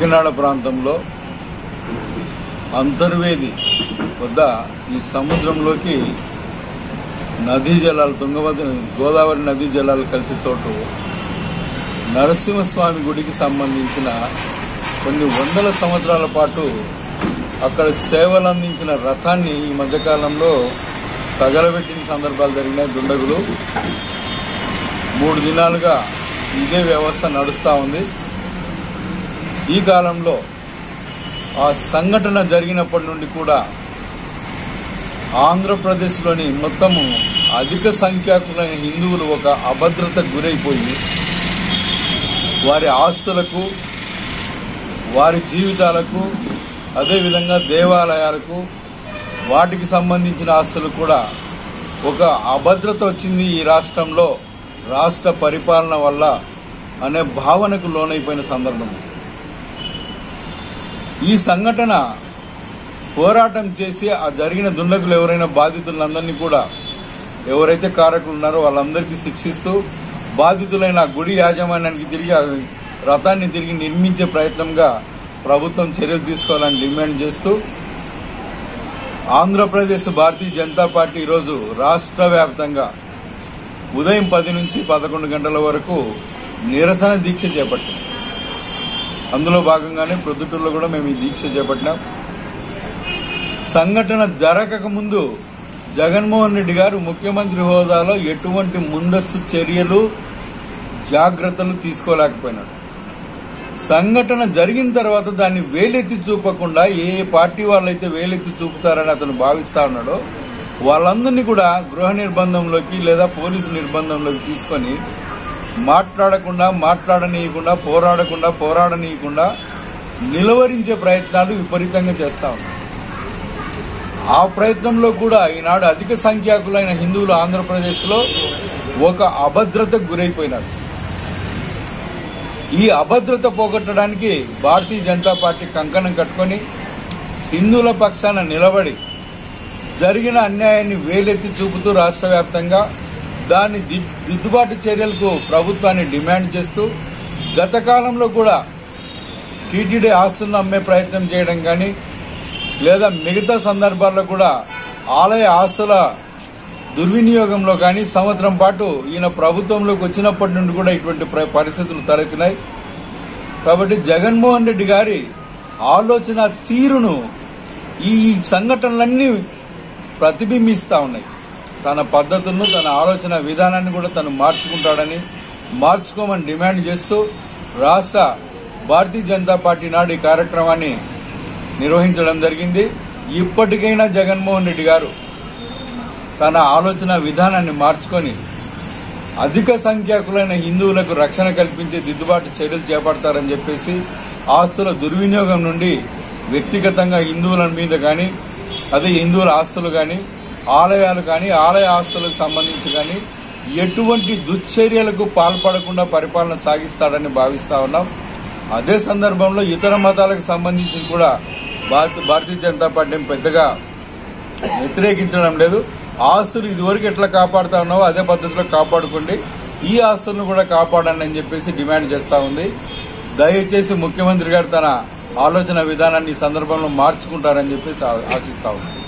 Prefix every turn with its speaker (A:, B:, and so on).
A: కాకినాడ ప్రాంతంలో అంతర్వేది వద్ద ఈ సముద్రంలోకి నదీ జలాలు తుంగభద్ర గోదావరి నదీ జలాలు కలిసి చోటు నరసింహస్వామి గుడికి సంబంధించిన కొన్ని వందల సంవత్సరాల పాటు అక్కడ సేవలు అందించిన రథాన్ని ఈ మధ్యకాలంలో తగలబెట్టిన సందర్భాలు జరిగినాయి దుండగులు మూడు దినాలుగా ఇదే వ్యవస్థ నడుస్తూ ఉంది ఈ కాలంలో ఆ సంఘటన జరిగినప్పటి నుండి కూడా ఆంధ్రప్రదేశ్లోని మొత్తము అధిక సంఖ్యాకులైన హిందువులు ఒక అభద్రతకు గురైపోయి వారి ఆస్తులకు వారి జీవితాలకు అదేవిధంగా దేవాలయాలకు వాటికి సంబంధించిన ఆస్తులు కూడా ఒక అభద్రత వచ్చింది ఈ రాష్ట్రంలో రాష్ట్ర పరిపాలన వల్ల అనే భావనకు లోనైపోయిన సందర్భం ఈ సంఘటన పోరాటం చేసి ఆ జరిగిన దుండగులు ఎవరైనా బాధితులందరినీ కూడా ఎవరైతే కారకులు ఉన్నారో వాళ్ళందరికీ శిక్షిస్తూ బాధితులైన ఆ గుడి యాజమాన్యానికి తిరిగి ఆ రథాన్ని తిరిగి నిర్మించే ప్రయత్నంగా ప్రభుత్వం చర్యలు తీసుకోవాలని డిమాండ్ చేస్తూ ఆంధ్రప్రదేశ్ భారతీయ జనతా పార్టీ ఈరోజు రాష్ట్ర వ్యాప్తంగా ఉదయం పది నుంచి పదకొండు గంటల వరకు నిరసన దీక్ష చేపట్టాం అందులో భాగంగానే ప్రొద్దుటూరులో కూడా మేము ఈ దీక్ష చేపట్టినాం సంఘటన జరగక ముందు జగన్మోహన్ రెడ్డి గారు ముఖ్యమంత్రి హోదాలో ఎటువంటి ముందస్తు చర్యలు జాగ్రత్తలు తీసుకోలేకపోయినాడు సంఘటన జరిగిన తర్వాత దాన్ని వేలెత్తి చూపకుండా ఏ ఏ పార్టీ వాళ్ళైతే వేలెత్తి చూపుతారని అతను భావిస్తా ఉన్నాడో వాళ్ళందరినీ కూడా గృహ నిర్బంధంలోకి లేదా పోలీసు నిర్బంధంలోకి తీసుకొని మాట్లాడకుండా మాట్లాడనీయకుండా పోరాడకుండా పోరాడనీయకుండా నిలవరించే ప్రయత్నాలు విపరీతంగా చేస్తా ఉన్నారు ఆ ప్రయత్నంలో కూడా ఈనాడు అధిక సంఖ్యాకులైన హిందువులు ఆంధ్రప్రదేశ్లో ఒక అభద్రతకు గురైపోయినారు ఈ అభద్రత పోగొట్టడానికి భారతీయ జనతా పార్టీ కంకణం కట్టుకొని హిందువుల పక్షాన నిలబడి జరిగిన అన్యాయాన్ని వేలెత్తి చూపుతూ రాష్ట్ర వ్యాప్తంగా దాని ది- దిద్దుబాటు చర్యలకు ప్రభుత్వాన్ని డిమాండ్ చేస్తూ గత కాలంలో కూడా టీటీడీ ఆస్తులను అమ్మే ప్రయత్నం చేయడం కానీ లేదా మిగతా సందర్భాల్లో కూడా ఆలయ ఆస్తుల దుర్వినియోగంలో కానీ సంవత్సరం పాటు ఈయన ప్రభుత్వంలోకి వచ్చినప్పటి నుండి కూడా ఇటువంటి ప్ర- పరిస్థితులు తలెత్తినాయి కాబట్టి జగన్మోహన్ రెడ్డి గారి ఆలోచన తీరును ఈ సంఘటనలన్నీ ప్రతిబింబిస్తా ఉన్నాయి తన పద్ధతులను తన ఆలోచన విధానాన్ని కూడా తను మార్చుకుంటాడని మార్చుకోమని డిమాండ్ చేస్తూ రాష్ట్ర భారతీయ జనతా పార్టీ నాడు ఈ కార్యక్రమాన్ని నిర్వహించడం జరిగింది ఇప్పటికైనా జగన్మోహన్ రెడ్డి గారు తన ఆలోచన విధానాన్ని మార్చుకొని అధిక సంఖ్యాకులైన హిందువులకు రక్షణ కల్పించే దిద్దుబాటు చర్యలు చేపడతారని చెప్పేసి ఆస్తుల దుర్వినియోగం నుండి వ్యక్తిగతంగా హిందువుల మీద కానీ అదే హిందువుల ఆస్తులు కానీ ఆలయాలు కానీ ఆలయ ఆస్తులకు సంబంధించి కానీ ఎటువంటి దుశ్చర్యలకు పాల్పడకుండా పరిపాలన సాగిస్తాడని భావిస్తా ఉన్నాం అదే సందర్భంలో ఇతర మతాలకు సంబంధించి కూడా భారత- భారతీయ జనతా పార్టీ పెద్దగా వ్యతిరేకించడం లేదు ఆస్తులు ఇదివరకు ఎట్లా కాపాడుతా ఉన్నావో అదే పద్ధతిలో కాపాడుకోండి ఈ ఆస్తులను కూడా కాపాడండి అని చెప్పేసి డిమాండ్ చేస్తా ఉంది దయచేసి ముఖ్యమంత్రి గారు తన ఆలోచన విధానాన్ని ఈ సందర్భంలో మార్చుకుంటారని చెప్పేసి ఆ- ఆశిస్తా ఉంది